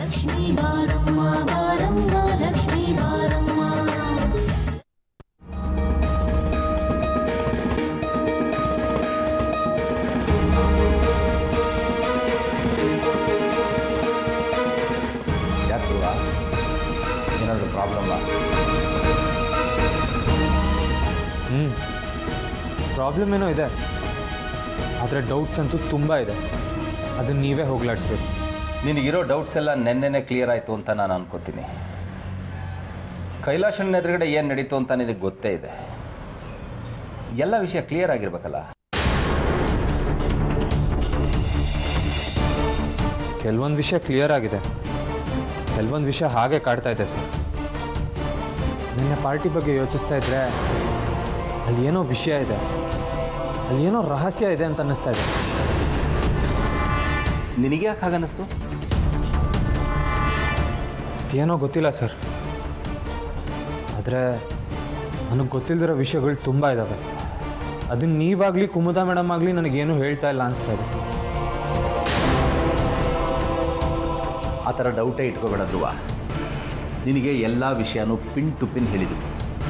ಲಕ್ಷ್ಮೀ ಬಾರಮ್ಮ ಬಾರಮ್ಮ ಲಕ್ಷ್ಮೀ ಬಾರಮ್ಮ ಯಾಕೆ ಧ್ರುವ ಏನಾದರೂ ಪ್ರಾಬ್ಲಮ್ಮ ಹ್ಞೂ ಪ್ರಾಬ್ಲಮ್ ಏನೋ ಇದೆ ಆದರೆ ಡೌಟ್ಸ್ ಅಂತೂ ತುಂಬ ಇದೆ ಅದನ್ನು ನೀವೇ ಹೋಗ್ಲಾಡಿಸ್ಬೇಕು ನಿನಗಿರೋ ಡೌಟ್ಸ್ ಎಲ್ಲ ನೆನ್ನೆನೆ ಕ್ಲಿಯರ್ ಆಯಿತು ಅಂತ ನಾನು ಅನ್ಕೋತೀನಿ ಕೈಲಾಸನ ಎದುರುಗಡೆ ಏನು ನಡೀತು ಅಂತ ನಿನಗೆ ಗೊತ್ತೇ ಇದೆ ಎಲ್ಲ ವಿಷಯ ಕ್ಲಿಯರ್ ಆಗಿರ್ಬೇಕಲ್ಲ ಕೆಲವೊಂದು ವಿಷಯ ಕ್ಲಿಯರ್ ಆಗಿದೆ ಕೆಲವೊಂದು ವಿಷಯ ಹಾಗೆ ಕಾಡ್ತಾ ಇದೆ ಸರ್ ನಿನ್ನೆ ಪಾರ್ಟಿ ಬಗ್ಗೆ ಯೋಚಿಸ್ತಾ ಇದ್ರೆ ಅಲ್ಲಿ ಏನೋ ವಿಷಯ ಇದೆ ಅಲ್ಲಿ ಏನೋ ರಹಸ್ಯ ಇದೆ ಅಂತ ಅನ್ನಿಸ್ತಾ ಇದೆ ನಿನಗೆ ಯಾಕೆ ಹಾಗನ್ನಿಸ್ತು ಏನೋ ಗೊತ್ತಿಲ್ಲ ಸರ್ ಆದರೆ ನನಗೆ ಗೊತ್ತಿಲ್ಲದಿರೋ ವಿಷಯಗಳು ತುಂಬ ಇದ್ದಾವೆ ಅದನ್ನು ನೀವಾಗಲಿ ಕುಮುದಾ ಮೇಡಮ್ ಆಗಲಿ ನನಗೇನು ಹೇಳ್ತಾ ಇಲ್ಲ ಅನಿಸ್ತಾ ಇದೆ ಆ ಥರ ಡೌಟೇ ಇಟ್ಕೋಬೇಡ ಧ್ರುವ ನಿನಗೆ ಎಲ್ಲ ವಿಷಯನೂ ಪಿನ್ ಟು ಪಿನ್ ಹೇಳಿದ್ರು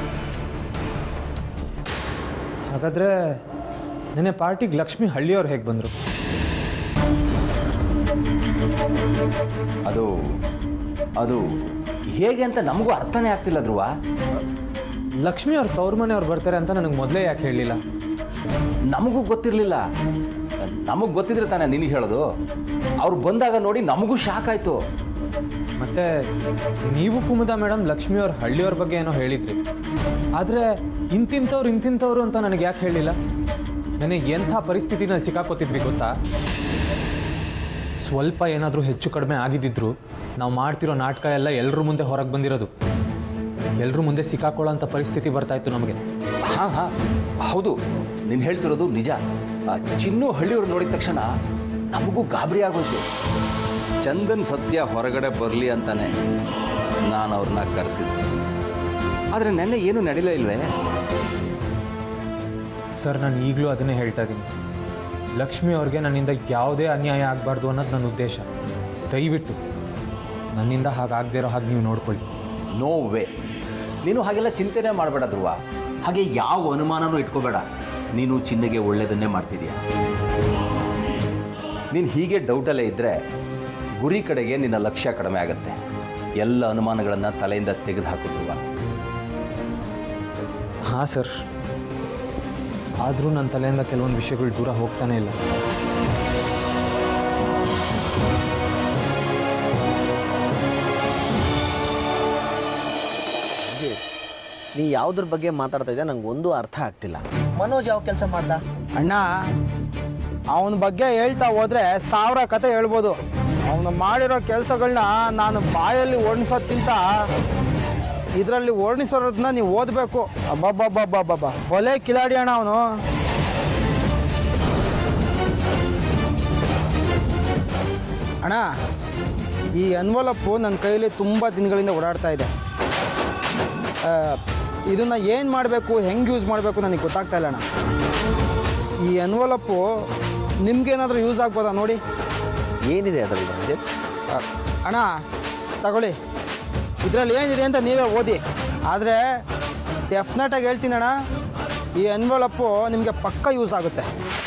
ಹಾಗಾದರೆ ನೆನ್ನೆ ಪಾರ್ಟಿಗೆ ಲಕ್ಷ್ಮಿ ಹಳ್ಳಿಯವ್ರು ಹೇಗೆ ಬಂದರು ಅದು ಅದು ಹೇಗೆ ಅಂತ ನಮಗೂ ಅರ್ಥನೇ ಆಗ್ತಿಲ್ಲ ಧ್ರುವ ಲಕ್ಷ್ಮಿ ಅವ್ರ ತವ್ರ ಮನೆಯವ್ರು ಬರ್ತಾರೆ ಅಂತ ನನಗೆ ಮೊದಲೇ ಯಾಕೆ ಹೇಳಲಿಲ್ಲ ನಮಗೂ ಗೊತ್ತಿರಲಿಲ್ಲ ನಮಗೆ ಗೊತ್ತಿದ್ರೆ ತಾನೇ ನಿನಗೆ ಹೇಳೋದು ಅವ್ರು ಬಂದಾಗ ನೋಡಿ ನಮಗೂ ಶಾಕ್ ಆಯಿತು ಮತ್ತೆ ನೀವು ಕುಮುದಾ ಮೇಡಮ್ ಲಕ್ಷ್ಮಿ ಅವ್ರ ಹಳ್ಳಿಯವ್ರ ಬಗ್ಗೆ ಏನೋ ಹೇಳಿದ್ರಿ ಆದರೆ ಇಂತಿಂಥವ್ರು ಇಂತಿಂಥವ್ರು ಅಂತ ನನಗೆ ಯಾಕೆ ಹೇಳಿಲ್ಲ ನನಗೆ ಎಂಥ ಪರಿಸ್ಥಿತಿನಲ್ಲಿ ಸಿಕ್ಕಾಕೋತಿದ್ವಿ ಗೊತ್ತಾ ಸ್ವಲ್ಪ ಏನಾದರೂ ಹೆಚ್ಚು ಕಡಿಮೆ ಆಗಿದ್ದಿದ್ರು ನಾವು ಮಾಡ್ತಿರೋ ನಾಟಕ ಎಲ್ಲ ಎಲ್ಲರ ಮುಂದೆ ಹೊರಗೆ ಬಂದಿರೋದು ಎಲ್ಲರ ಮುಂದೆ ಸಿಕ್ಕಾಕೊಳ್ಳೋ ಅಂಥ ಪರಿಸ್ಥಿತಿ ಬರ್ತಾ ಇತ್ತು ನಮಗೆ ಹಾಂ ಹಾಂ ಹೌದು ನೀನು ಹೇಳ್ತಿರೋದು ನಿಜ ಆ ಚಿನ್ನು ಹಳ್ಳಿಯವ್ರು ನೋಡಿದ ತಕ್ಷಣ ನಮಗೂ ಗಾಬರಿ ಆಗೋಯ್ತು ಚಂದನ್ ಸತ್ಯ ಹೊರಗಡೆ ಬರಲಿ ಅಂತಾನೆ ನಾನು ಅವ್ರನ್ನ ಕರೆಸಿದ್ದೆ ಆದರೆ ನೆನ್ನೆ ಏನು ನಡೀಲೇ ಇಲ್ವೇ ಸರ್ ನಾನು ಈಗಲೂ ಅದನ್ನೇ ಹೇಳ್ತಾ ಇದ್ದೀನಿ ಲಕ್ಷ್ಮಿ ಅವ್ರಿಗೆ ನನ್ನಿಂದ ಯಾವುದೇ ಅನ್ಯಾಯ ಆಗಬಾರ್ದು ಅನ್ನೋದು ನನ್ನ ಉದ್ದೇಶ ದಯವಿಟ್ಟು ನನ್ನಿಂದ ಹಾಗಾಗದೇ ಇರೋ ಹಾಗೆ ನೀವು ನೋಡ್ಕೊಳ್ಳಿ ನೋ ವೇ ನೀನು ಹಾಗೆಲ್ಲ ಚಿಂತೆನೇ ಮಾಡಬೇಡ ಧ್ರುವ ಹಾಗೆ ಯಾವ ಅನುಮಾನನೂ ಇಟ್ಕೋಬೇಡ ನೀನು ಚಿನ್ನಗೆ ಒಳ್ಳೆಯದನ್ನೇ ಮಾಡ್ತಿದೀಯ ನೀನು ಹೀಗೆ ಡೌಟಲ್ಲೇ ಇದ್ದರೆ ಗುರಿ ಕಡೆಗೆ ನಿನ್ನ ಲಕ್ಷ್ಯ ಕಡಿಮೆ ಆಗುತ್ತೆ ಎಲ್ಲ ಅನುಮಾನಗಳನ್ನು ತಲೆಯಿಂದ ತೆಗೆದು ಹಾಕು ಧ್ರುವ ಹಾಂ ಸರ್ ಆದರೂ ನನ್ನ ತಲೆಯಿಂದ ಕೆಲವೊಂದು ವಿಷಯಗಳು ದೂರ ಹೋಗ್ತಾನೆ ಇಲ್ಲ ನೀ ಯಾವುದ್ರ ಬಗ್ಗೆ ಮಾತಾಡ್ತಾ ಇದ್ದೆ ನಂಗೆ ಒಂದು ಅರ್ಥ ಆಗ್ತಿಲ್ಲ ಮನೋಜ್ ಯಾವ ಕೆಲಸ ಮಾಡ್ದ ಅಣ್ಣ ಅವನ ಬಗ್ಗೆ ಹೇಳ್ತಾ ಹೋದ್ರೆ ಸಾವಿರ ಕತೆ ಹೇಳ್ಬೋದು ಅವನು ಮಾಡಿರೋ ಕೆಲಸಗಳನ್ನ ನಾನು ಬಾಯಲ್ಲಿ ವರ್ಣಿಸೋದ್ಕಿಂತ ಇದರಲ್ಲಿ ವರ್ಣಿಸೋದನ್ನ ನೀವು ಓದಬೇಕು ಅಬ್ಬಬ್ಬಬ್ಬಬ್ಬಬ್ಬ ಒಲೆ ಕಿಲಾಡಿ ಅಣ್ಣ ಅವನು ಅಣ್ಣ ಈ ಅನ್ವಲಪ್ಪು ನನ್ನ ಕೈಯಲ್ಲಿ ತುಂಬ ದಿನಗಳಿಂದ ಓಡಾಡ್ತಾ ಇದೆ ಆ, ಇದನ್ನ ಏನು ಮಾಡಬೇಕು ಹೆಂಗೆ ಯೂಸ್ ಮಾಡಬೇಕು ನನಗೆ ಗೊತ್ತಾಗ್ತಾ ಇಲ್ಲ ಅಣ್ಣ ಈ ಅನ್ವಲಪ್ಪು ನಿಮ್ಗೇನಾದರೂ ಯೂಸ್ ಆಗ್ಬೋದಾ ನೋಡಿ ಏನಿದೆ ಅದರಲ್ಲಿ ನನಗೆ ಆ, ಅಣ್ಣ ತಗೊಳ್ಳಿ ಇದರಲ್ಲಿ ಏನಿದೆ ಅಂತ ನೀವೇ ಓದಿ ಆದರೆ ಡೆಫ್ನೆಟಾಗಿ ಹೇಳ್ತೀನಿ ಅಣ್ಣ ಈ ಅನ್ವಲಪ್ಪು ನಿಮಗೆ ಪಕ್ಕ ಯೂಸ್ ಆಗುತ್ತೆ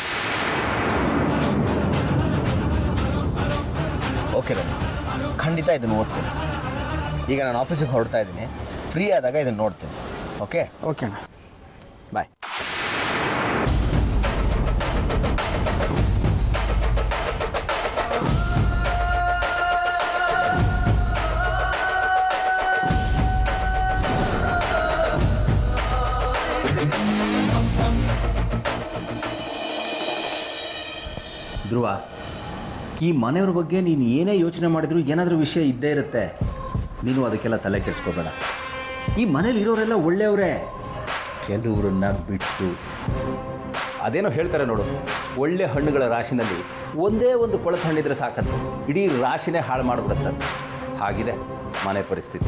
ಓಕೆ ಖಂಡಿತ ಇದನ್ನು ಓದ್ತೀನಿ ಈಗ ನಾನು ಆಫೀಸಿಗೆ ಹೊರಡ್ತಾ ಇದ್ದೀನಿ ಫ್ರೀ ಆದಾಗ ಇದನ್ನು ನೋಡ್ತೀನಿ ಓಕೆ ಓಕೆ ಅಣ್ಣ ಬಾಯ್ ಧ್ರುವ ಈ ಮನೆಯವ್ರ ಬಗ್ಗೆ ನೀನು ಏನೇ ಯೋಚನೆ ಮಾಡಿದ್ರು ಏನಾದರೂ ವಿಷಯ ಇದ್ದೇ ಇರುತ್ತೆ ನೀನು ಅದಕ್ಕೆಲ್ಲ ತಲೆ ಕೆಡಿಸ್ಕೋಬೇಡ ಈ ಮನೇಲಿ ಇರೋರೆಲ್ಲ ಒಳ್ಳೆಯವರೇ ಕೆಲವ್ರನ್ನ ಬಿಟ್ಟು ಅದೇನೋ ಹೇಳ್ತಾರೆ ನೋಡು ಒಳ್ಳೆ ಹಣ್ಣುಗಳ ರಾಶಿನಲ್ಲಿ ಒಂದೇ ಒಂದು ಕೊಳತು ಹಣ್ಣಿದ್ರೆ ಸಾಕತ್ತು ಇಡೀ ರಾಶಿನೇ ಹಾಳು ಮಾಡಿಬಿಡುತ್ತೆ ಹಾಗಿದೆ ಮನೆ ಪರಿಸ್ಥಿತಿ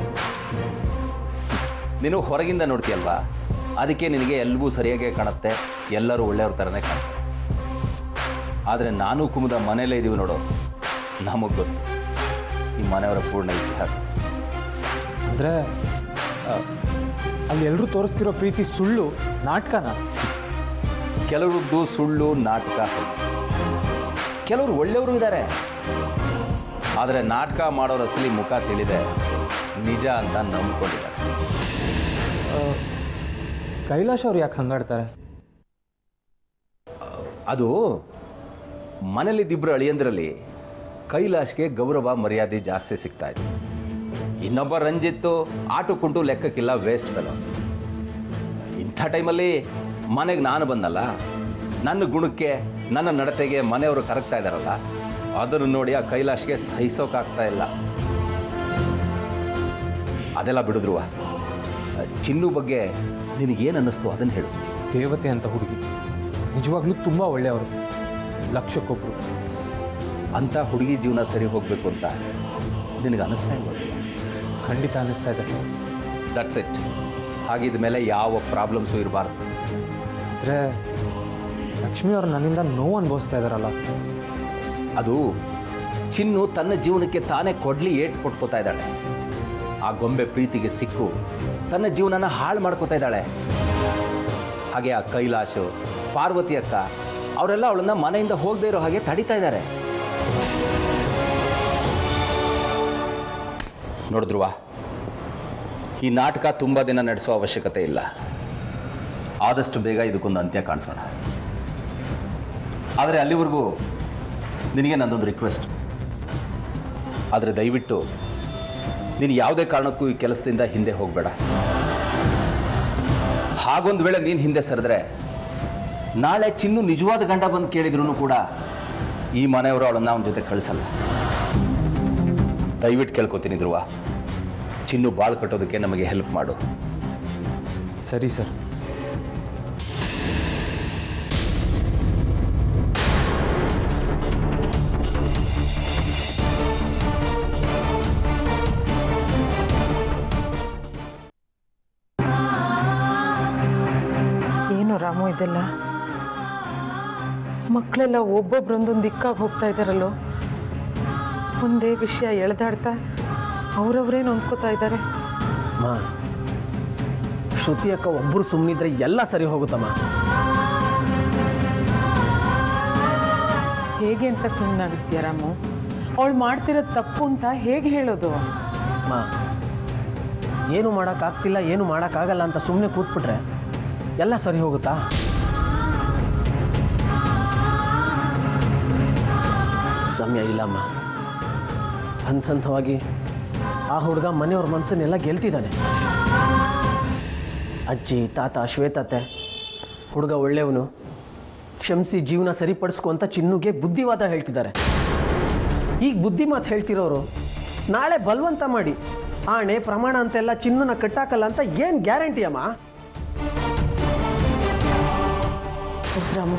ನೀನು ಹೊರಗಿಂದ ನೋಡ್ತೀಯಲ್ವಾ ಅದಕ್ಕೆ ನಿನಗೆ ಎಲ್ಲವೂ ಸರಿಯಾಗೇ ಕಾಣುತ್ತೆ ಎಲ್ಲರೂ ಒಳ್ಳೆಯವ್ರ ಥರನೇ ಕಾಣುತ್ತೆ ಆದರೆ ನಾನು ಕುಮುದ ಮನೇಲೇ ಇದ್ದೀವಿ ನೋಡು ನಮಗೆ ಗೊತ್ತು ಈ ಮನೆಯವರ ಪೂರ್ಣ ಇತಿಹಾಸ ಅಂದರೆ ಅಲ್ಲಿ ಎಲ್ಲರೂ ತೋರಿಸ್ತಿರೋ ಪ್ರೀತಿ ಸುಳ್ಳು ನಾಟಕನ ಕೆಲವ್ರದ್ದು ಸುಳ್ಳು ನಾಟಕ ಹೌದು ಕೆಲವರು ಒಳ್ಳೆಯವರು ಇದ್ದಾರೆ ಆದರೆ ನಾಟಕ ಮಾಡೋರ ಅಸಲಿ ಮುಖ ತಿಳಿದೆ ನಿಜ ಅಂತ ನಂಬ್ಕೊಂಡಿದ್ದಾರೆ ಕೈಲಾಶ್ ಅವ್ರು ಯಾಕೆ ಹಂಗಾಡ್ತಾರೆ ಅದು ಮನೇಲಿದ್ದಿಬ್ಬರು ಅಳಿಯಂದ್ರಲ್ಲಿ ಕೈಲಾಶ್ಗೆ ಗೌರವ ಮರ್ಯಾದೆ ಜಾಸ್ತಿ ಸಿಗ್ತಾ ಇದೆ ಇನ್ನೊಬ್ಬ ರಂಜಿತ್ತು ಆಟು ಕುಂಟು ಲೆಕ್ಕಕ್ಕಿಲ್ಲ ವೇಸ್ಟ್ ಫೆಲೋ ಇಂಥ ಟೈಮಲ್ಲಿ ಮನೆಗೆ ನಾನು ಬಂದಲ್ಲ ನನ್ನ ಗುಣಕ್ಕೆ ನನ್ನ ನಡತೆಗೆ ಮನೆಯವರು ಕರಗ್ತಾ ಇದ್ದಾರಲ್ಲ ಅದನ್ನು ನೋಡಿ ಆ ಕೈಲಾಶ್ಗೆ ಸಹಿಸೋಕ್ಕಾಗ್ತಾ ಇಲ್ಲ ಅದೆಲ್ಲ ಬಿಡಿದ್ರು ಚಿನ್ನು ಬಗ್ಗೆ ನಿನಗೇನು ಅನ್ನಿಸ್ತು ಅದನ್ನು ಹೇಳು ದೇವತೆ ಅಂತ ಹುಡುಗಿ ನಿಜವಾಗ್ಲೂ ತುಂಬ ಒಳ್ಳೆಯವರು ಲಕ್ಷಕ್ಕೊಬ್ರು ಅಂಥ ಹುಡುಗಿ ಜೀವನ ಸರಿ ಹೋಗಬೇಕು ಅಂತ ನಿನಗೆ ಅನ್ನಿಸ್ತಾ ಇಲ್ಲ ಖಂಡಿತ ಅನ್ನಿಸ್ತಾ ಇದೆ ದಟ್ಸ್ ಇಟ್ ಹಾಗಿದ ಮೇಲೆ ಯಾವ ಪ್ರಾಬ್ಲಮ್ಸು ಇರಬಾರ್ದು ಆದರೆ ಲಕ್ಷ್ಮಿ ಅವ್ರು ನನ್ನಿಂದ ನೋವು ಅನುಭವಿಸ್ತಾ ಇದ್ದಾರಲ್ಲ ಅದು ಚಿನ್ನು ತನ್ನ ಜೀವನಕ್ಕೆ ತಾನೇ ಕೊಡ್ಲಿ ಏಟ್ ಕೊಟ್ಕೋತಾ ಇದ್ದಾಳೆ ಆ ಗೊಂಬೆ ಪ್ರೀತಿಗೆ ಸಿಕ್ಕು ತನ್ನ ಜೀವನನ ಹಾಳು ಮಾಡ್ಕೋತಾ ಇದ್ದಾಳೆ ಹಾಗೆ ಆ ಕೈಲಾಶು ಪಾರ್ವತಿ ಅಕ್ಕ ಅವರೆಲ್ಲ ಅವಳನ್ನ ಮನೆಯಿಂದ ಹೋಗದೇ ಇರೋ ಹಾಗೆ ತಡಿತಾ ಇದ್ದಾರೆ ನೋಡಿದ್ರುವ ಈ ನಾಟಕ ತುಂಬ ದಿನ ನಡೆಸೋ ಅವಶ್ಯಕತೆ ಇಲ್ಲ ಆದಷ್ಟು ಬೇಗ ಇದಕ್ಕೊಂದು ಅಂತ್ಯ ಕಾಣಿಸೋಣ ಆದರೆ ಅಲ್ಲಿವರೆಗೂ ನಿನಗೆ ನಂದೊಂದು ರಿಕ್ವೆಸ್ಟ್ ಆದರೆ ದಯವಿಟ್ಟು ನೀನು ಯಾವುದೇ ಕಾರಣಕ್ಕೂ ಈ ಕೆಲಸದಿಂದ ಹಿಂದೆ ಹೋಗಬೇಡ ಹಾಗೊಂದು ವೇಳೆ ನೀನು ಹಿಂದೆ ಸರಿದ್ರೆ ನಾಳೆ ಚಿನ್ನು ನಿಜವಾದ ಗಂಡ ಬಂದು ಕೇಳಿದ್ರು ಕೂಡ ಈ ಮನೆಯವರು ಅವಳನ್ನ ಅವನ ಜೊತೆ ಕಳಿಸಲ್ಲ ದಯವಿಟ್ಟು ಕೇಳ್ಕೊತೀನಿ ಧ್ರುವ ಚಿನ್ನು ಬಾಳು ಕಟ್ಟೋದಕ್ಕೆ ನಮಗೆ ಹೆಲ್ಪ್ ಮಾಡು ಸರಿ ಸರ್ ಏನು ರಾಮು ಇದೆಲ್ಲ ಮಕ್ಕಳೆಲ್ಲ ಒಬ್ಬೊಬ್ರೊಂದೊಂದು ದಿಕ್ಕಾಗಿ ಹೋಗ್ತಾ ಇದ್ದಾರಲ್ಲೋ ಒಂದೇ ವಿಷಯ ಎಳೆದಾಡ್ತಾ ಅವ್ರವ್ರೇ ನೊಂದ್ಕೋತಾ ಇದ್ದಾರೆ ಅಮ್ಮ ಶ್ರುತಿ ಅಕ್ಕ ಒಬ್ಬರು ಸುಮ್ಮನಿದ್ರೆ ಎಲ್ಲ ಸರಿ ಹೋಗುತ್ತಮ್ಮ ಹೇಗೆ ಅಂತ ಸುಮ್ಮನಾಗಿಸ್ತೀಯ ರಾಮು ಅವಳು ಮಾಡ್ತಿರೋದು ತಪ್ಪು ಅಂತ ಹೇಗೆ ಹೇಳೋದು ಅಮ್ಮ ಏನು ಮಾಡೋಕ್ಕಾಗ್ತಿಲ್ಲ ಏನು ಮಾಡೋಕ್ಕಾಗಲ್ಲ ಅಂತ ಸುಮ್ಮನೆ ಕೂತ್ಬಿಟ್ರೆ ಎಲ್ಲ ಸರಿ ಹೋಗುತ್ತಾ ಸಮಯ ಇಲ್ಲಮ್ಮ ಹಂತ ಹಂತವಾಗಿ ಆ ಹುಡುಗ ಮನೆಯವ್ರ ಮನಸ್ಸನ್ನೆಲ್ಲ ಗೆಲ್ತಿದ್ದಾನೆ ಅಜ್ಜಿ ತಾತ ಶ್ವೇತತೆ ಹುಡುಗ ಒಳ್ಳೆಯವನು ಕ್ಷಮಿಸಿ ಜೀವನ ಸರಿಪಡಿಸ್ಕೊ ಅಂತ ಚಿನ್ನುಗೆ ಬುದ್ಧಿವಾದ ಹೇಳ್ತಿದ್ದಾರೆ ಈಗ ಬುದ್ಧಿ ಮಾತು ಹೇಳ್ತಿರೋರು ನಾಳೆ ಬಲವಂತ ಮಾಡಿ ಆಣೆ ಪ್ರಮಾಣ ಅಂತೆಲ್ಲ ಚಿನ್ನನ ಕಟ್ಟಾಕಲ್ಲ ಅಂತ ಏನು ಗ್ಯಾರಂಟಿ ಅಮ್ಮ ಹೌದು ರಾಮು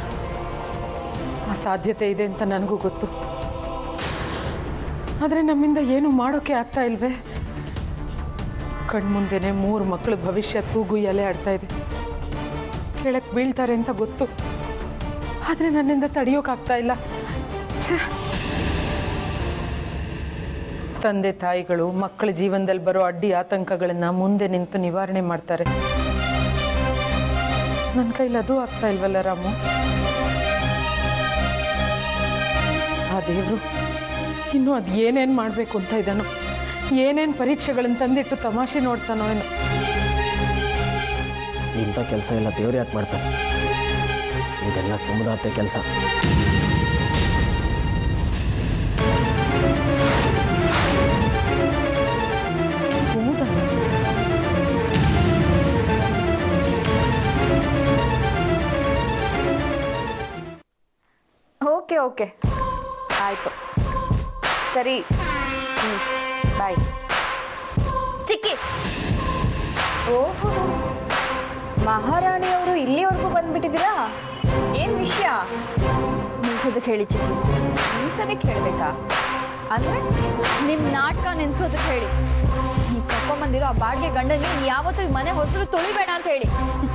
ಆ ಸಾಧ್ಯತೆ ಇದೆ ಅಂತ ನನಗೂ ಗೊತ್ತು ಆದರೆ ನಮ್ಮಿಂದ ಏನು ಮಾಡೋಕ್ಕೆ ಆಗ್ತಾ ಇಲ್ವೇ ಕಣ್ಮುಂದೆನೆ ಮೂರು ಮಕ್ಕಳ ಭವಿಷ್ಯ ತೂಗು ಎಲೆ ಆಡ್ತಾ ಇದೆ ಕೆಳಕ್ಕೆ ಬೀಳ್ತಾರೆ ಅಂತ ಗೊತ್ತು ಆದರೆ ನನ್ನಿಂದ ತಡೆಯೋಕ್ಕಾಗ್ತಾ ಇಲ್ಲ ಛೇ ತಂದೆ ತಾಯಿಗಳು ಮಕ್ಕಳ ಜೀವನದಲ್ಲಿ ಬರೋ ಅಡ್ಡಿ ಆತಂಕಗಳನ್ನು ಮುಂದೆ ನಿಂತು ನಿವಾರಣೆ ಮಾಡ್ತಾರೆ ನನ್ನ ಕೈಲಿ ಅದು ಆಗ್ತಾ ಇಲ್ವಲ್ಲ ರಾಮು ಆ ದೇವರು ಇನ್ನು ಅದು ಏನೇನು ಮಾಡಬೇಕು ಅಂತ ಇದ್ದಾನೋ ಏನೇನು ಪರೀಕ್ಷೆಗಳನ್ನು ತಂದಿಟ್ಟು ತಮಾಷೆ ನೋಡ್ತಾನೋ ಏನೋ ಇಂಥ ಕೆಲಸ ಎಲ್ಲ ದೇವ್ರು ಯಾಕೆ ಮಾಡ್ತಾರೆ ಇದೆಲ್ಲ ಕುಮದಾತೆ ಕೆಲಸ ಹೌದಾ ಓಕೆ ಓಕೆ ಆಯಿತು ಸರಿ ಹ್ಞೂ ಬಾಯ್ ಚಿಕ್ಕಿ ಓಹೋ ಮಹಾರಾಣಿಯವರು ಇಲ್ಲಿವರೆಗೂ ಬಂದ್ಬಿಟ್ಟಿದ್ದೀರಾ ಏನು ವಿಷಯ ನಿಲ್ಸೋದಕ್ಕೆ ಹೇಳಿ ಚಿಕ್ಕಿ ನಿಲ್ಸೋದಕ್ಕೆ ಹೇಳಬೇಕಾ ಅಂದರೆ ನಿಮ್ಮ ನಾಟಕ ನಿಲ್ಸೋದಕ್ಕೆ ಹೇಳಿ ನೀವು ಕರ್ಕೊಂಬಂದಿರೋ ಆ ಬಾಡಿಗೆ ಗಂಡನಿಗೆ ನೀನು ಯಾವತ್ತೂ ಈ ಮನೆ ಹೊಸರು ತುಳಿಬೇಡ ಅಂತ ಹೇಳಿ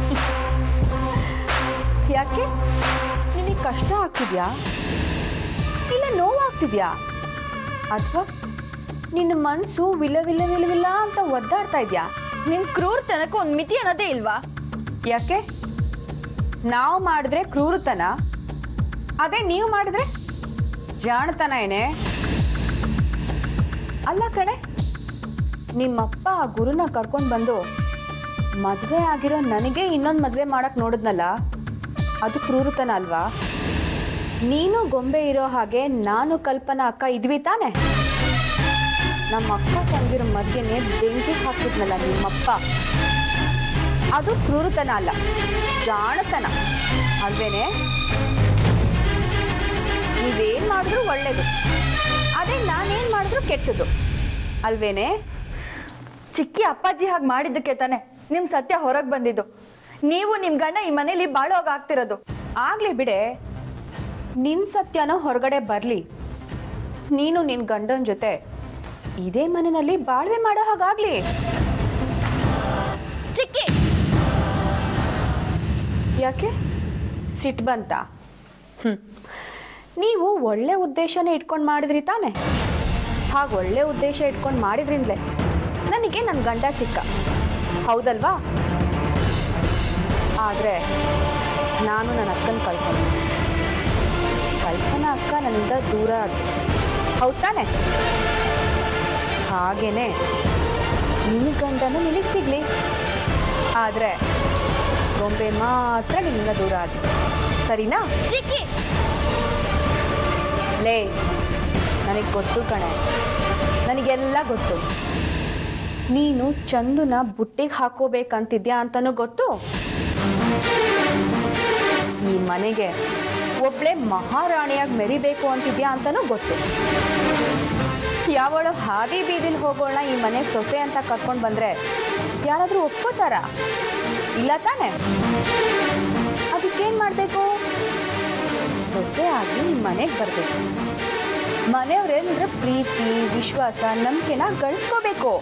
ಯಾಕೆ ನಿನಗೆ ಕಷ್ಟ ಆಗ್ತಿದ್ಯಾ ಇಲ್ಲ ನೋವಾಗ್ತಿದ್ಯಾ ಅಥವಾ ನಿನ್ನ ಮನ್ಸು ವಿಲ ವಿಲ ವಿಲ ವಿಲ ಅಂತ ಒದ್ದಾಡ್ತಾ ಇದ್ಯಾ ನಿನ್ ಕ್ರೂರತನಕ್ಕೆ ಒಂದು ಮಿತಿ ಅನ್ನೋದೇ ಇಲ್ವಾ ಯಾಕೆ ನಾವು ಮಾಡಿದ್ರೆ ಕ್ರೂರತನ ಅದೇ ನೀವು ಮಾಡಿದ್ರೆ ಜಾಣತನ ಏನೇ ಅಲ್ಲ ಕಣೆ ನಿಮ್ಮಪ್ಪ ಆ ಗುರುನ ಕರ್ಕೊಂಡು ಬಂದು ಮದುವೆ ಆಗಿರೋ ನನಗೆ ಇನ್ನೊಂದು ಮದುವೆ ಮಾಡಕ್ ನೋಡಿದ್ನಲ್ಲ ಅದು ಕ್ರೂರತನ ಅಲ್ವಾ ನೀನು ಗೊಂಬೆ ಇರೋ ಹಾಗೆ ನಾನು ಕಲ್ಪನಾ ಅಕ್ಕ ಇದ್ವಿ ತಾನೆ ನಮ್ಮ ಅಕ್ಕ ತಂಗಿರೋ ಮಧ್ಯೆನೆ ಬೆಂಕಿ ಹಾಕಿದ್ನಲ್ಲ ನಿಮ್ಮಪ್ಪ ಅದು ಕ್ರೂರತನ ಅಲ್ಲ ಜಾಣತನ ಅಲ್ವೇನೆ ನೀವೇನ್ ಮಾಡಿದ್ರು ಒಳ್ಳೇದು ಅದೇ ನಾನೇನ್ ಮಾಡಿದ್ರು ಕೆಟ್ಟದು ಅಲ್ವೇನೆ ಚಿಕ್ಕಿ ಅಪ್ಪಾಜಿ ಹಾಗೆ ಮಾಡಿದ್ದಕ್ಕೆ ತಾನೆ ನಿಮ್ ಸತ್ಯ ಹೊರಗೆ ಬಂದಿದ್ದು ನೀವು ನಿಮ್ ಗಂಡ ಈ ಮನೇಲಿ ಬಾಳೋಗ ಆಗ್ತಿರೋದು ಆಗ್ಲಿ ಬಿಡೆ ನಿನ್ ಸತ್ಯನೋ ಹೊರಗಡೆ ಬರ್ಲಿ ನೀನು ನಿನ್ ಗಂಡನ ಜೊತೆ ಇದೇ ಮನೆಯಲ್ಲಿ ಬಾಳ್ವೆ ಮಾಡೋ ಹಾಗಾಗ್ಲಿ ಚಿಕ್ಕಿ ಯಾಕೆ ಸಿಟ್ಟು ಬಂತ ಹ್ಮ್ ನೀವು ಒಳ್ಳೆ ಉದ್ದೇಶನೇ ಇಟ್ಕೊಂಡು ಮಾಡಿದ್ರಿ ತಾನೆ ಹಾಗೆ ಒಳ್ಳೆ ಉದ್ದೇಶ ಇಟ್ಕೊಂಡು ಮಾಡಿದ್ರಿಂದಲೇ ನನಗೆ ನನ್ನ ಗಂಡ ಸಿಕ್ಕ ಹೌದಲ್ವಾ ಆದರೆ ನಾನು ನನ್ನ ಅಕ್ಕನ ಕಳ್ಕೊಂಡೆ ಕಲ್ಪನಾ ಅಕ್ಕ ನನ್ನಿಂದ ದೂರ ಆದ್ಲು ಹೌದ್ ತಾನೆ ಹಾಗೇನೆ ನಿನ್ನ ಗಂಡನು ನಿನಗೆ ಸಿಗ್ಲಿ ಆದರೆ ಗೊಂಬೆ ಮಾತ್ರ ನಿನ್ನಿಂದ ದೂರ ಆದ್ಲು ಸರಿನಾ ಚಿಕ್ಕಿ ಲೇ ನನಗೆ ಗೊತ್ತು ಕಣೆ ನನಗೆಲ್ಲ ಗೊತ್ತು ನೀನು ಚಂದುನ ಬುಟ್ಟಿಗೆ ಹಾಕೋಬೇಕಂತಿದ್ಯಾ ಅಂತನೂ ಗೊತ್ತು ಈ ಮನೆಗೆ ಒಬ್ಳೆ ಮಹಾರಾಣಿಯಾಗಿ ಮೆರಿಬೇಕು ಅಂತಿದ್ಯಾ ಅಂತನೂ ಗೊತ್ತು ಯಾವಳು ಹಾದಿ ಬೀದಿಲಿ ಹೋಗೋಣ ಈ ಮನೆ ಸೊಸೆ ಅಂತ ಕರ್ಕೊಂಡು ಬಂದ್ರೆ ಯಾರಾದರೂ ಒಪ್ಕೋತಾರ ಇಲ್ಲ ತಾನೆ ಅದಕ್ಕೇನು ಮಾಡಬೇಕು ಸೊಸೆ ಆಗಿ ಈ ಮನೆಗೆ ಬರಬೇಕು ಮನೆಯವ್ರೇನಂದ್ರೆ ಪ್ರೀತಿ ವಿಶ್ವಾಸ ನಂಬಿಕೆನ ಗಳಿಸ್ಕೋಬೇಕು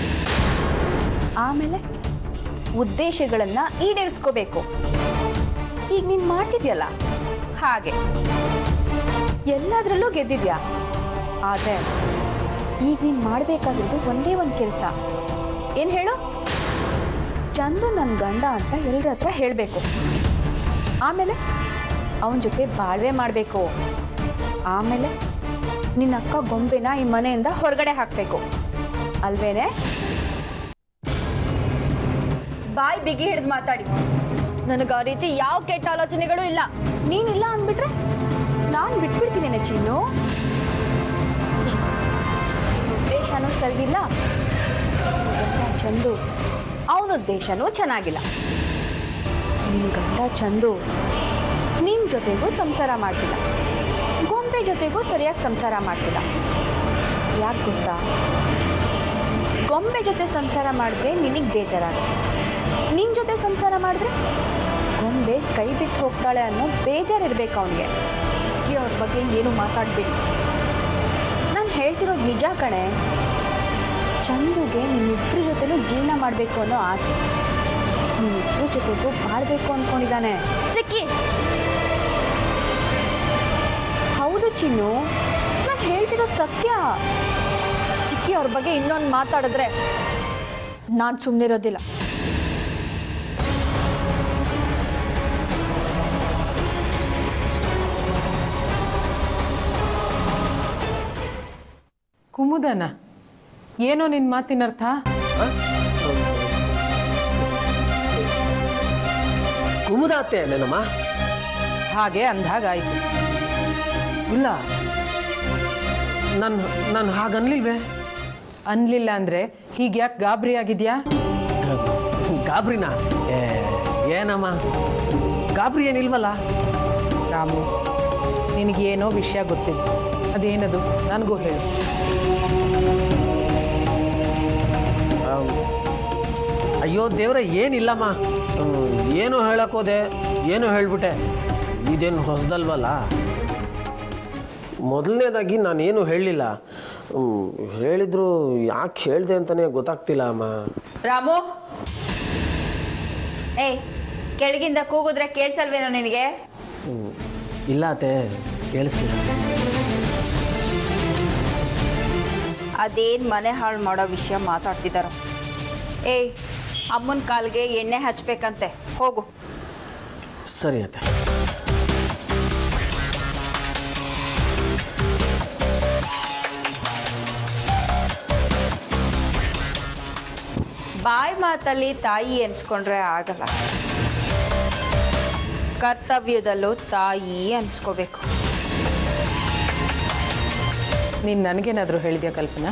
ಆಮೇಲೆ ಉದ್ದೇಶಗಳನ್ನ ಈಡೇರಿಸ್ಕೋಬೇಕು ಈಗ ನೀನು ಮಾಡ್ತಿದ್ಯಲ್ಲ ಹಾಗೆ ಎಲ್ಲದರಲ್ಲೂ ಗೆದ್ದಿದ್ಯಾ ಆದರೆ ಈಗ ನೀನು ಮಾಡಬೇಕಾಗಿರೋದು ಒಂದೇ ಒಂದು ಕೆಲಸ ಏನು ಹೇಳು ಚಂದು ನನ್ನ ಗಂಡ ಅಂತ ಎಲ್ಲರ ಹತ್ರ ಹೇಳಬೇಕು ಆಮೇಲೆ ಅವನ ಜೊತೆ ಬಾಳ್ವೆ ಮಾಡಬೇಕು ಆಮೇಲೆ ನಿನ್ನ ಅಕ್ಕ ಗೊಂಬೆನ ಈ ಮನೆಯಿಂದ ಹೊರಗಡೆ ಹಾಕಬೇಕು ಅಲ್ವೇನೆ ಬಾಯ್ ಬಿಗಿ ಹಿಡಿದು ಮಾತಾಡಿ ನನಗೆ ಆ ರೀತಿ ಯಾವ ಕೆಟ್ಟ ಆಲೋಚನೆಗಳು ಇಲ್ಲ ನೀನಿಲ್ಲ ಅಂದ್ಬಿಟ್ರೆ ನಾನು ಬಿಟ್ಬಿಡ್ತೀನಿ ಚಿನ್ನು ಹ್ಮ್. ಉದ್ದೇಶನೂ ಸರಿಗಿಲ್ಲ ಗಂಡ ಚಂದು ಅವನ ಉದ್ದೇಶನೂ ಚೆನ್ನಾಗಿಲ್ಲ ನಿನ್ನ ಗಂಡ ಚಂದು ನಿನ್ನ ಜೊತೆಗೂ ಸಂಸಾರ ಮಾಡ್ತಿಲ್ಲ ಗೊಂಬೆ ಜೊತೆಗೂ ಸರಿಯಾಗಿ ಸಂಸಾರ ಮಾಡ್ತಿಲ್ಲ ಯಾಕೆ ಗೊತ್ತಾ ಗೊಂಬೆ ಜೊತೆ ಸಂಸಾರ ಮಾಡಿದ್ರೆ ನಿನಗೆ ಬೇಜಾರಾಗುತ್ತೆ ನಿನ್ನ ಜೊತೆ ಸಂಸಾರ ಮಾಡಿದ್ರೆ ಗೊಂಬೆ ಕೈ ಬಿಟ್ಟು ಹೋಗ್ತಾಳೆ ಅನ್ನೋ ಬೇಜಾರಿರ್ಬೇಕು ಅವನಿಗೆ ಚಿಕ್ಕಿ ಅವ್ರ ಬಗ್ಗೆ ಏನು ಮಾತಾಡ್ಬೇಡಿ ನಾನು ಹೇಳ್ತಿರೋದು ನಿಜ ಕಣೆ ಚಂದುಗೆ ನಿಮ್ಮಿಬ್ಬರ ಜೊತೆಲೂ ಜೀವನ ಮಾಡಬೇಕು ಅನ್ನೋ ಆಸೆ ನಿಮ್ಮಿಬ್ಬರ ಜೊತೆಗೂ ಬಾಳ್ಬೇಕು ಅಂದ್ಕೊಂಡಿದ್ದಾನೆ ಚಿಕ್ಕಿ ಹೌದು ಚಿನ್ನು ನಾನು ಹೇಳ್ತಿರೋದು ಸತ್ಯ ಚಿಕ್ಕಿ ಅವ್ರ ಬಗ್ಗೆ ಇನ್ನೊಂದು ಮಾತಾಡಿದ್ರೆ ನಾನು ಸುಮ್ಮನಿರೋದಿಲ್ಲ ಕುಮುದನ ಏನೋ ನಿನ್ನ ಮಾತಿನ ಅರ್ಥ ಕುಮುದ ಅತ್ತೆ ನೆನಮ್ಮ ಹಾಗೆ ಅಂದಾಗಾಯ್ತು ಇಲ್ಲ ನಾನು ನಾನು ಹಾಗನ್ಲಿಲ್ವೇ ಅನ್ಲಿಲ್ಲ ಅಂದ್ರೆ ಹೀಗೆ ಯಾಕೆ ಗಾಬರಿ ಆಗಿದ್ಯಾ ಗಾಬ್ರಿನಾ ಏ ಏನಮ್ಮ ಗಾಬ್ರಿ ಏನಿಲ್ವಲ್ಲ ರಾಮು ನಿನಗೇನೋ ವಿಷಯ ಗೊತ್ತಿಲ್ಲ ಅದೇನದು ನನಗೂ ಹೇಳು ಆಮ್, ಅಯ್ಯೋ ದೇವ್ರೆ ಏನಿಲ್ಲಮ್ಮ ಹ್ಮ್, ಏನು ಹೇಳಕ್ಕೋದೆ ಏನು ಹೇಳ್ಬಿಟ್ಟೆ ಇದೇನು ಹೊಸದಲ್ವಲ್ಲ ಮೊದಲನೇದಾಗಿ ನಾನೇನು ಹೇಳಲಿಲ್ಲ ಹೇಳಿದ್ರು ಯಾಕೆ ಹೇಳಿದೆ ಅಂತಲೇ ಗೊತ್ತಾಗ್ತಿಲ್ಲ ಅಮ್ಮ ರಾಮು ಏಯ್ ಕೆಳಗಿಂದ ಕೂಗಿದ್ರೆ ಕೇಳಿಸಲ್ವೇನೋ ನಿನಗೆ ಹ್ಮ್, ಇಲ್ಲ ಅತ್ತೆ ಕೇಳಿಸ್ಲಿಲ್ಲ ಅದೇನು ಮನೆ ಹಾಳು ಮಾಡೋ ವಿಷಯ ಮಾತಾಡ್ತಿದ್ದಾರೋ ಏಯ್ ಅಮ್ಮನ ಕಾಲ್ಗೆ ಎಣ್ಣೆ ಹಚ್ಬೇಕಂತೆ ಹೋಗು ಸರಿ ಅತ್ತೆ ಬಾಯಿ ಮಾತಲ್ಲಿ ತಾಯಿ ಎನ್ಸ್ಕೊಂಡ್ರೆ ಆಗಲ್ಲ ಕರ್ತವ್ಯದಲ್ಲೂ ತಾಯಿ ಅನ್ಸ್ಕೋಬೇಕು ನೀನು ನನಗೇನಾದರೂ ಹೇಳಿದ್ಯಾ ಕಲ್ಪನಾ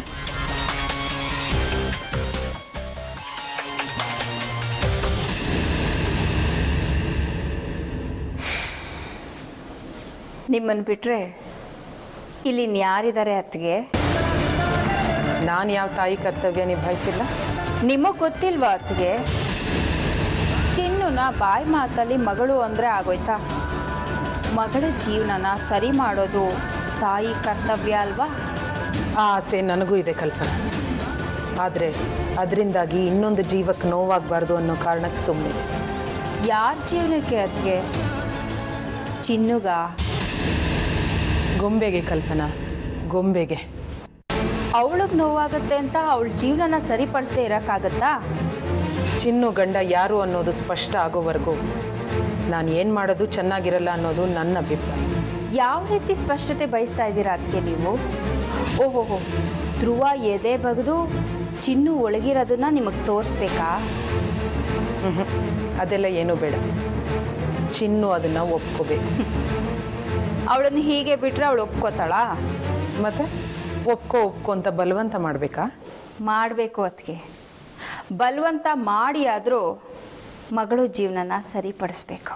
ನಿಮ್ಮನ್ನು ಬಿಟ್ರೆ ಇಲ್ಲಿ ಯಾರಿದ್ದಾರೆ ಅತ್ತಿಗೆ ನಾನು ಯಾವ ತಾಯಿ ಕರ್ತವ್ಯ ನಿಭಾಯಿಸಿಲ್ಲ ನಿಮಗೆ ಗೊತ್ತಿಲ್ವಾ ಅತ್ತಿಗೆ ಚಿನ್ನುನ ಬಾಯಿ ಮಾತಲ್ಲಿ ಮಗಳು ಅಂದರೆ ಆಗೋಯ್ತಾ ಮಗಳ ಜೀವನನ ಸರಿ ಮಾಡೋದು ತಾಯಿ ಕರ್ತವ್ಯ ಅಲ್ವಾ ಆ ಆಸೆ ನನಗೂ ಇದೆ ಕಲ್ಪನಾ ಆದರೆ ಅದರಿಂದಾಗಿ ಇನ್ನೊಂದು ಜೀವಕ್ಕೆ ನೋವಾಗಬಾರ್ದು ಅನ್ನೋ ಕಾರಣಕ್ಕೆ ಸುಮ್ಮನೆ ಯಾರ ಜೀವನಕ್ಕೆ ಅತ್ತಿಗೆ ಚಿನ್ನುಗ ಗೊಂಬೆಗೆ ಕಲ್ಪನಾ ಗೊಂಬೆಗೆ ಅವಳಿಗೆ ನೋವಾಗುತ್ತೆ ಅಂತ ಅವಳ ಜೀವನನ ಸರಿಪಡಿಸದೆ ಇರೋಕ್ಕಾಗತ್ತಾ ಚಿನ್ನು ಗಂಡ ಯಾರು ಅನ್ನೋದು ಸ್ಪಷ್ಟ ಆಗೋವರೆಗೂ ನಾನು ಏನು ಮಾಡೋದು ಚೆನ್ನಾಗಿರಲ್ಲ ಅನ್ನೋದು ನನ್ನ ಅಭಿಪ್ರಾಯ ಯಾವ ರೀತಿ ಸ್ಪಷ್ಟತೆ ಬಯಸ್ತಾ ಇದ್ದೀರಾ ಅದಕ್ಕೆ ನೀವು ಓಹೋಹೋ ಧ್ರುವ ಎದೆ ಬಗೆದು ಚಿನ್ನು ಒಳಗಿರೋದನ್ನ ನಿಮಗೆ ತೋರಿಸ್ಬೇಕಾ ಮ್ಹೂ. ಅದೆಲ್ಲ ಏನೂ ಬೇಡ ಚಿನ್ನು ಅದನ್ನು ಒಪ್ಕೋಬೇಕು ಅವಳನ್ನು ಹೀಗೆ ಬಿಟ್ರೆ ಅವಳು ಒಪ್ಕೋತಾಳಾ ಮತ್ತೆ ಒಪ್ಕೋ ಒಪ್ಕೋ ಅಂತ ಬಲವಂತ ಮಾಡಬೇಕಾ ಮಾಡಬೇಕು ಅದಕ್ಕೆ ಬಲವಂತ ಮಾಡಿ ಆದರೂ ಮಗಳು ಜೀವನನ ಸರಿಪಡಿಸ್ಬೇಕು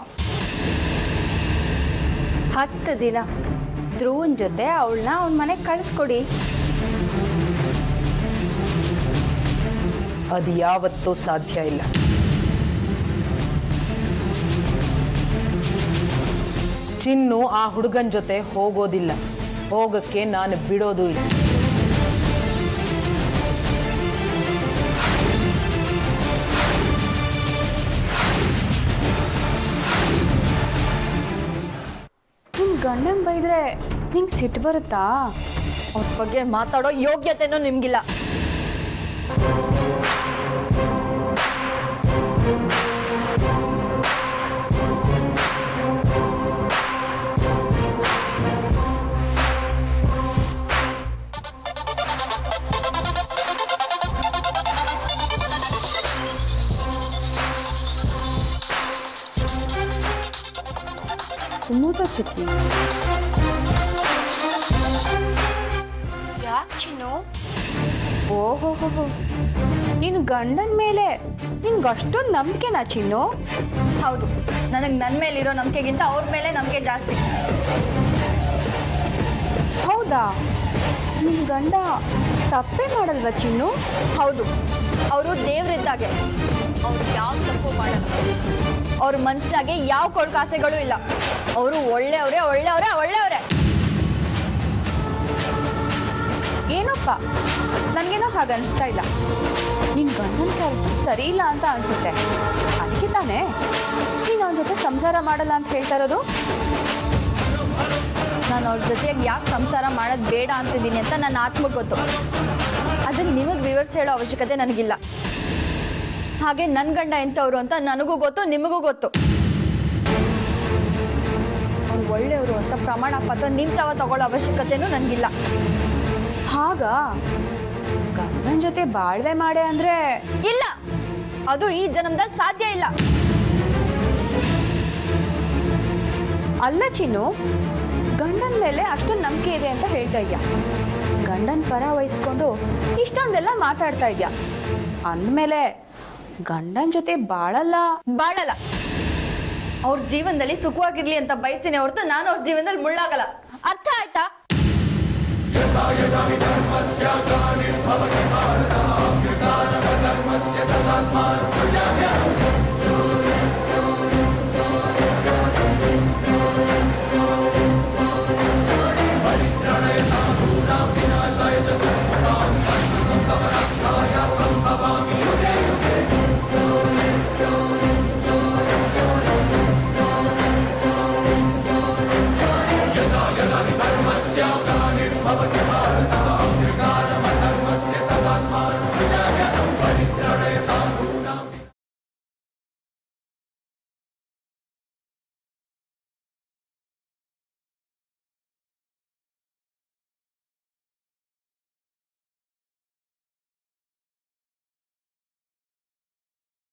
ಹತ್ತು ದಿನ ಧ್ರುವನ್ ಜೊತೆ ಅವಳನ್ನ ಅವನ ಮನೆಗೆ ಕಳಿಸ್ಕೊಡಿ ಅದು ಯಾವತ್ತೂ ಸಾಧ್ಯ ಇಲ್ಲ ಚಿನ್ನು ಆ ಹುಡುಗನ ಜೊತೆ ಹೋಗೋದಿಲ್ಲ ಹೋಗಕ್ಕೆ ನಾನು ಬಿಡೋದು ಇಲ್ಲ ನಿನ್ನ ಗಂಡಂಗೆ ಬೈದ್ರೆ ನಿಂಗೆ ಸಿಟ್ಟು ಬರುತ್ತಾ ಅವ್ರ ಬಗ್ಗೆ ಮಾತಾಡೋ ಯೋಗ್ಯತೆನೂ ನಿಮಗಿಲ್ಲ ಮೂತ ಚಿಕ್ಕಿ ಯಾಕೆ ಚಿನ್ನು ಓಹೋ ಹೋ ನೀನು ಗಂಡನ ಮೇಲೆ ನಿನ್ಗೆ ಅಷ್ಟೊಂದು ನಂಬಿಕೆನಾ ಚಿನ್ನು ಹೌದು ನನಗೆ ನನ್ನ ಮೇಲಿರೋ ನಂಬಿಕೆಗಿಂತ ಅವ್ರ ಮೇಲೆ ನಂಬಿಕೆ ಜಾಸ್ತಿ ಹೌದಾ ನಿನ್ನ ಗಂಡ ತಪ್ಪೇ ಮಾಡಲ್ವಾ ಚಿನ್ನು ಹೌದು ಅವರು ದೇವ್ರಿದ್ದಾಗೆ ಅವ್ರು ಯಾವ ತಪ್ಪು ಮಾಡಲ್ಲ ಅವ್ರ ಮನ್ಸಿನಾಗೆ ಯಾವ ಕೊಳ್ಕಾಸೆಗಳು ಇಲ್ಲ ಅವರು ಒಳ್ಳೆಯವರೇ ಒಳ್ಳೆಯವರೇ ಒಳ್ಳೆಯವರೇ ಏನಪ್ಪ ನನಗೇನೋ ಹಾಗೆ ಅನಿಸ್ತಾ ಇಲ್ಲ ನಿನ್ನ ಗಂಡನ ಕ್ಯಾರೆಕ್ಟರ್ ಸರಿ ಇಲ್ಲ ಅಂತ ಅನ್ಸುತ್ತೆ ಅದಕ್ಕೆ ತಾನೇ ನೀನು ಅವನ ಜೊತೆ ಸಂಸಾರ ಮಾಡಲ್ಲ ಅಂತ ಹೇಳ್ತಾ ಇರೋದು ನಾನು ಅವ್ರ ಜೊತೆಗೆ ಯಾಕೆ ಸಂಸಾರ ಮಾಡೋದು ಬೇಡ ಅಂತಿದ್ದೀನಿ ಅಂತ ನನ್ನ ಆತ್ಮಕ್ಕೆ ಗೊತ್ತು ಅದನ್ನು ನಿಮಗೆ ವಿವರಿಸಿ ಹೇಳೋ ಅವಶ್ಯಕತೆ ನನಗಿಲ್ಲ ಹಾಗೆ ನನ್ನ ಗಂಡ ಎಂಥವ್ರು ಅಂತ ನನಗೂ ಗೊತ್ತು ನಿಮಗೂ ಗೊತ್ತು ಅವ್ರು ಒಳ್ಳೆಯವರು ಅಂತ ಪ್ರಮಾಣ ಪತ್ರ ನಿಮ್ಮ ತವ ತಗೊಳ್ಳೋ ಅವಶ್ಯಕತೆನೂ ನನಗಿಲ್ಲ ಹಾಗ ಗಂಡನ ಜೊತೆ ಬಾಳ್ವೆ ಮಾಡೆ ಅಂದ್ರೆ ಇಲ್ಲ ಅದು ಈ ಜನ್ಮದಲ್ಲಿ ಸಾಧ್ಯ ಇಲ್ಲ ಅಲ್ಲ ಚಿನ್ನು ಗಂಡನ ಮೇಲೆ ಅಷ್ಟೊಂದು ನಂಬಿಕೆ ಇದೆ ಅಂತ ಹೇಳ್ತಾ ಇದ್ಯಾ ಗಂಡನ ಪರ ವಹಿಸ್ಕೊಂಡು ಇಷ್ಟೊಂದೆಲ್ಲ ಮಾತಾಡ್ತಾ ಇದ್ಯಾ ಅಂದಮೇಲೆ ಗಂಡನ ಜೊತೆ ಬಾಳಲ್ಲ ಬಾಳಲ್ಲ ಅವ್ರ ಜೀವನದಲ್ಲಿ ಸುಖವಾಗಿರ್ಲಿ ಅಂತ ಬಯಸ್ತೀನಿ ಹೊರತು ನಾನು ಅವ್ರ ಜೀವನದಲ್ಲಿ ಮುಳ್ಳಾಗಲ್ಲ ಅರ್ಥ ಆಯ್ತಾ